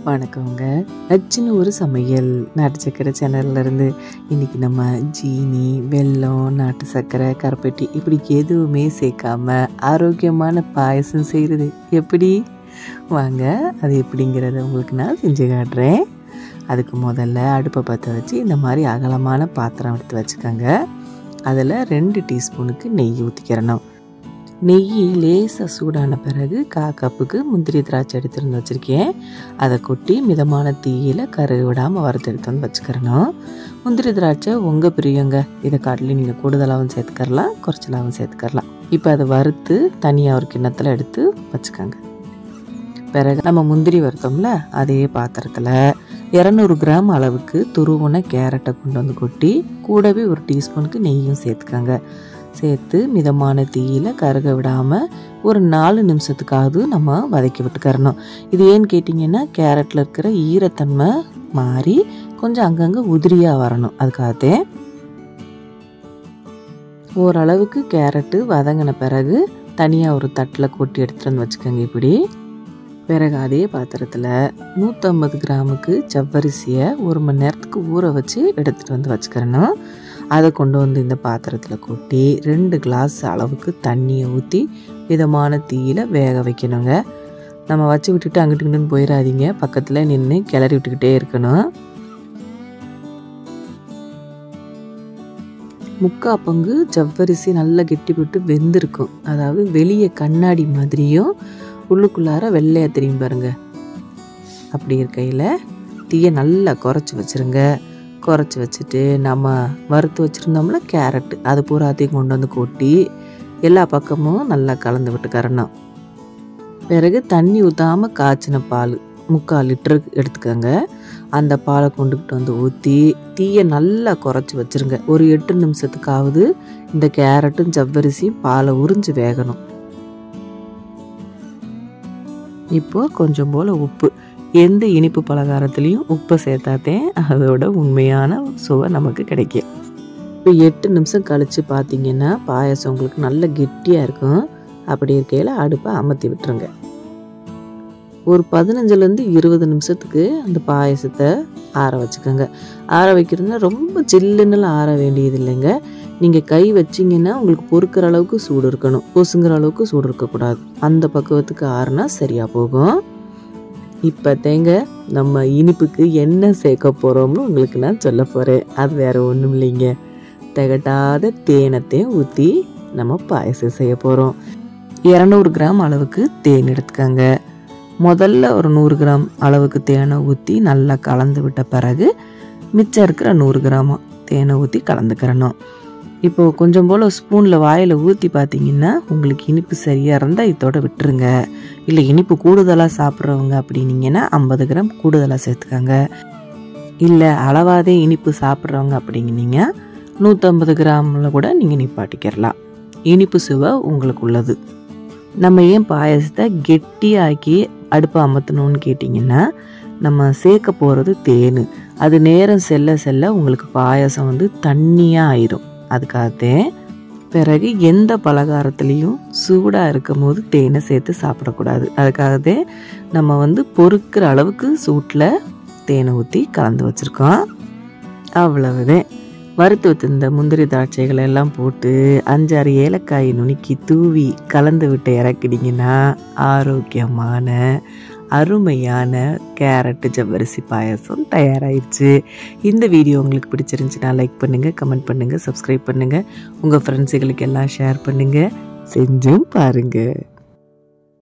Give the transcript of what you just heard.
வணக்கங்க நச்சுன்னு ஒரு சமையல் நாட்டு சக்கரை சேனல்ல இருந்து இன்னைக்கு நம்ம ஜீனி வெல்லம் நாட்டு சர்க்கரை கருப்பட்டி இப்படி எதுவுமே சேர்க்காம ஆரோக்கியமான பாயசம் செய்கிறது எப்படி வாங்க அது எப்படிங்கிறத உங்களுக்கு நான் செஞ்சு காட்டுறேன் அதுக்கு முதல்ல அடுப்பை பற்ற வச்சு இந்த மாதிரி அகலமான பாத்திரம் எடுத்து வச்சுக்கோங்க அதில் ரெண்டு டீஸ்பூனுக்கு நெய் ஊற்றிக்கிறணும் நெய் லேசாக சூடான பிறகு கா கப்புக்கு முந்திரி திராட்சை எடுத்துருந்து வச்சுருக்கேன் அதை கொட்டி மிதமான தீயில் கரு விடாமல் வறுத்து எடுத்து வந்து வச்சுக்கிறணும் முந்திரி திராட்சை உங்கள் பிரியங்க இதை காட்டிலும் நீங்கள் கூடுதலாகவும் சேர்த்துக்கறலாம் குறைச்சலாகவும் சேர்த்துக்கறலாம் இப்போ அதை வறுத்து தனியாக ஒரு கிண்ணத்தில் எடுத்து வச்சுக்கோங்க பிறகு நம்ம முந்திரி வறுத்தோம்ல அதே பாத்திரத்தில் இரநூறு கிராம் அளவுக்கு துருவுன கேரட்டை கொண்டு வந்து கொட்டி கூடவே ஒரு டீஸ்பூனுக்கு நெய்யும் சேர்த்துக்கோங்க சேர்த்து மிதமான தீயில் கருக விடாமல் ஒரு நாலு நிமிஷத்துக்காவது நம்ம வதக்கி விட்டுக்கறணும் இது ஏன்னு கேட்டிங்கன்னா கேரட்டில் இருக்கிற ஈரத்தன்மை மாறி கொஞ்சம் அங்கங்கே உதிரியாக வரணும் அதுக்காகத்தே ஓரளவுக்கு கேரட்டு வதங்கின பிறகு தனியாக ஒரு தட்டில் கொட்டி எடுத்துகிட்டு வந்து வச்சுக்கோங்க இப்படி பிறகு அதே பாத்திரத்தில் நூற்றம்பது கிராமுக்கு ஜவ்வரிசியை ஒரு மணி நேரத்துக்கு ஊற வச்சு எடுத்துகிட்டு வந்து வச்சுக்கிறணும் அதை கொண்டு வந்து இந்த பாத்திரத்தில் கொட்டி ரெண்டு கிளாஸ் அளவுக்கு தண்ணியை ஊற்றி மிதமான தீயில் வேக வைக்கணுங்க நம்ம வச்சு விட்டுட்டு அங்கிட்டு இங்கிட்டு போயிடாதீங்க பக்கத்தில் நின்று கிளறி விட்டுக்கிட்டே இருக்கணும் முக்கா பங்கு ஜவ்வரிசி நல்லா கெட்டிப்பட்டு வெந்திருக்கும் அதாவது வெளியே கண்ணாடி மாதிரியும் உள்ளுக்குள்ளார வெள்ளையாக தெரியும் பாருங்க அப்படி இருக்கையில் தீயை நல்லா குறைச்சி வச்சுருங்க குறைச்சி வச்சுட்டு நம்ம வறுத்து வச்சுருந்தோம்ல கேரட்டு அது பூராத்தையும் கொண்டு வந்து கொட்டி எல்லா பக்கமும் நல்லா கலந்து விட்டுக்கறணும் பிறகு தண்ணி ஊற்றாமல் காய்ச்சின பால் முக்கால் லிட்டருக்கு எடுத்துக்கோங்க அந்த பாலை கொண்டுக்கிட்டு வந்து ஊற்றி தீயை நல்லா குறைச்சி வச்சுருங்க ஒரு எட்டு நிமிஷத்துக்காவது இந்த கேரட்டும் ஜவ்வரிசியும் பாலை உறிஞ்சு வேகணும் இப்போ கொஞ்சம் போல் உப்பு எந்த இனிப்பு பலகாரத்துலேயும் உப்பை சேர்த்தாத்தேன் அதோட உண்மையான சுவை நமக்கு கிடைக்கும் இப்போ எட்டு நிமிஷம் கழித்து பார்த்தீங்கன்னா பாயசம் உங்களுக்கு நல்ல கெட்டியாக இருக்கும் அப்படி இருக்கையில் அடுப்பை அமர்த்தி விட்டுருங்க ஒரு பதினஞ்சுலேருந்து இருபது நிமிஷத்துக்கு அந்த பாயசத்தை ஆற வச்சுக்கோங்க ஆற வைக்கிறதுனா ரொம்ப சில்லுன்னுலாம் ஆற வேண்டியது இல்லைங்க நீங்கள் கை வச்சிங்கன்னா உங்களுக்கு பொறுக்கிற அளவுக்கு சூடு இருக்கணும் பொசுங்கிற அளவுக்கு சூடு இருக்கக்கூடாது அந்த பக்குவத்துக்கு ஆறுனா சரியாக போகும் இப்போ தேங்க நம்ம இனிப்புக்கு என்ன சேர்க்க போகிறோம்னு உங்களுக்கு நான் சொல்ல போகிறேன் அது வேற ஒன்றும் இல்லைங்க திகட்டாத தேனத்தையும் ஊற்றி நம்ம பாயசம் செய்ய போகிறோம் இரநூறு கிராம் அளவுக்கு தேன் எடுத்துக்கோங்க முதல்ல ஒரு நூறு கிராம் அளவுக்கு தேனை ஊற்றி நல்லா கலந்து விட்ட பிறகு மிச்சம் இருக்கிற நூறு கிராம் தேனை ஊற்றி கலந்துக்கிறணும் இப்போது கொஞ்சம் போல் ஸ்பூனில் வாயில் ஊற்றி பார்த்தீங்கன்னா உங்களுக்கு இனிப்பு சரியாக இருந்தால் இதோட விட்டுருங்க இல்லை இனிப்பு கூடுதலாக சாப்பிட்றவங்க அப்படின்னீங்கன்னா ஐம்பது கிராம் கூடுதலாக சேர்த்துக்கோங்க இல்லை அளவாதே இனிப்பு சாப்பிட்றவங்க அப்படிங்கினீங்க நூற்றம்பது கிராமில் கூட நீங்கள் நிப்பாட்டிக்கிறலாம் இனிப்பு சுவை உங்களுக்கு உள்ளது நம்ம ஏன் பாயசத்தை கெட்டியாக்கி அடுப்பை அமர்த்தணும்னு கேட்டிங்கன்னா நம்ம சேர்க்க போகிறது தேன் அது நேரம் செல்ல செல்ல உங்களுக்கு பாயசம் வந்து தண்ணியாக ஆயிரும் அதுக்காகத்தேன் பிறகு எந்த பலகாரத்துலேயும் சூடாக இருக்கும் போது தேனை சேர்த்து சாப்பிடக்கூடாது அதுக்காகத்தே நம்ம வந்து பொறுக்கிற அளவுக்கு சூட்டில் தேனை ஊற்றி கலந்து வச்சுருக்கோம் அவ்வளவுதான் வறுத்து வச்சிருந்த முந்திரி திராட்சைகளை எல்லாம் போட்டு அஞ்சாறு ஏலக்காயை நுணுக்கி தூவி கலந்து விட்டு இறக்கிட்டிங்கன்னா ஆரோக்கியமான அருமையான கேரட்டு ஜவ்வரிசி பாயசம் தயாராகிடுச்சு இந்த வீடியோ உங்களுக்கு பிடிச்சிருந்துச்சுன்னா லைக் பண்ணுங்கள் கமெண்ட் பண்ணுங்கள் சப்ஸ்கிரைப் பண்ணுங்கள் உங்கள் ஃப்ரெண்ட்ஸுகளுக்கு எல்லாம் ஷேர் பண்ணுங்கள் செஞ்சும் பாருங்கள்